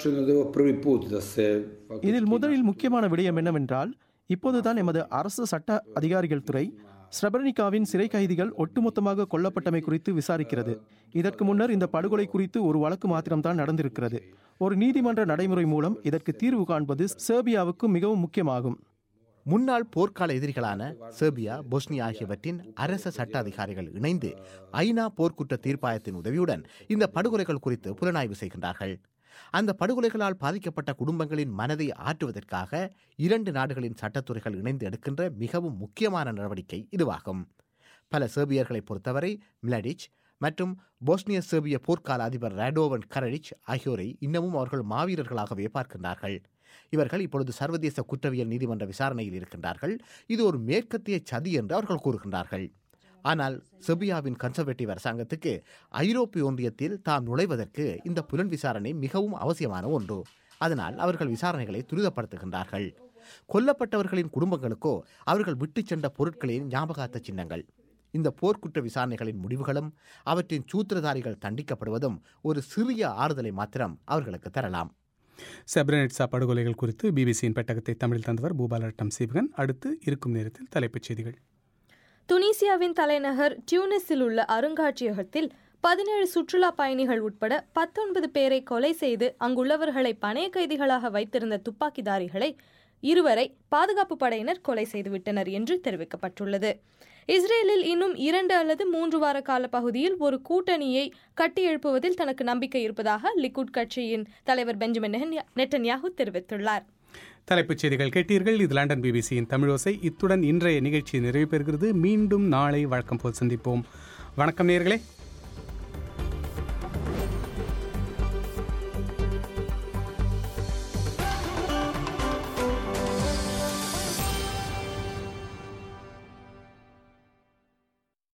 இதில் முதலில் முக்கியமான விடயம் என்னவென்றால் இப்போதுதான் எமது அரசு சட்ட அதிகாரிகள் துறை ஸ்ரபரனிகாவின் சிறை கைதிகள் ஒட்டுமொத்தமாக கொல்லப்பட்டமை குறித்து விசாரிக்கிறது இதற்கு முன்னர் இந்த படுகொலை குறித்து ஒரு வழக்கு மாத்திரம்தான் நடந்திருக்கிறது ஒரு நீதிமன்ற நடைமுறை மூலம் இதற்கு தீர்வு காண்பது செர்பியாவுக்கு மிகவும் முக்கியமாகும் முன்னாள் போர்க்கால எதிரிகளான செர்பியா பொஸ்னியா ஆகியவற்றின் அரச சட்ட அதிகாரிகள் இணைந்து ஐநா போர்க்குற்ற தீர்ப்பாயத்தின் உதவியுடன் இந்த படுகொலைகள் குறித்து புலனாய்வு செய்கின்றார்கள் அந்த படுகொலைகளால் பாதிக்கப்பட்ட குடும்பங்களின் மனதை ஆற்றுவதற்காக இரண்டு நாடுகளின் சட்டத்துறைகள் இணைந்து எடுக்கின்ற மிகவும் முக்கியமான நடவடிக்கை இதுவாகும் பல சேர்பியர்களை பொறுத்தவரை மிலடிச் மற்றும் போஸ்னிய சேர்பிய போர்க்கால அதிபர் ராடோவன் கரடிச் ஆகியோரை இன்னமும் அவர்கள் மாவீரர்களாகவே பார்க்கின்றார்கள் இவர்கள் இப்பொழுது சர்வதேச குற்றவியல் நீதிமன்ற விசாரணையில் இருக்கின்றார்கள் இது ஒரு மேற்கத்திய சதி என்று அவர்கள் கூறுகின்றார்கள் ஆனால் செர்பியாவின் கன்சர்வேட்டிவ் அரசாங்கத்துக்கு ஐரோப்பிய ஒன்றியத்தில் தாம் நுழைவதற்கு இந்த புலன் விசாரணை மிகவும் அவசியமான ஒன்று அதனால் அவர்கள் விசாரணைகளை துரிதப்படுத்துகின்றார்கள் கொல்லப்பட்டவர்களின் குடும்பங்களுக்கோ அவர்கள் விட்டுச் சென்ற பொருட்களின் ஞாபகார்த்த சின்னங்கள் இந்த போர்க்குற்ற விசாரணைகளின் முடிவுகளும் அவற்றின் சூத்திரதாரிகள் தண்டிக்கப்படுவதும் ஒரு சிறிய ஆறுதலை மாத்திரம் அவர்களுக்கு தரலாம் செப்ரனெட்ஸா படுகொலைகள் குறித்து பிபிசியின் பெட்டகத்தை தமிழில் தந்தவர் பூபாலட்டம் சிவகன் அடுத்து இருக்கும் நேரத்தில் தலைப்புச் செய்திகள் துனிசியாவின் தலைநகர் டியூனிஸில் உள்ள அருங்காட்சியகத்தில் பதினேழு சுற்றுலா பயணிகள் உட்பட பத்தொன்பது பேரை கொலை செய்து அங்குள்ளவர்களை பணைய கைதிகளாக வைத்திருந்த துப்பாக்கிதாரிகளை இருவரை பாதுகாப்பு படையினர் கொலை செய்துவிட்டனர் என்று தெரிவிக்கப்பட்டுள்ளது இஸ்ரேலில் இன்னும் இரண்டு அல்லது மூன்று வார கால பகுதியில் ஒரு கூட்டணியை கட்டியெழுப்புவதில் தனக்கு நம்பிக்கை இருப்பதாக லிக்குட் கட்சியின் தலைவர் பெஞ்சமின் நெட்டன்யாகு தெரிவித்துள்ளார் தலைப்புச் செய்திகள் கேட்டீர்கள் இது லண்டன் பிபிசியின் தமிழோசை இத்துடன் இன்றைய நிகழ்ச்சி நிறைவு பெறுகிறது மீண்டும் நாளை வழக்கம் போல் சந்திப்போம் வணக்கம் நேர்களே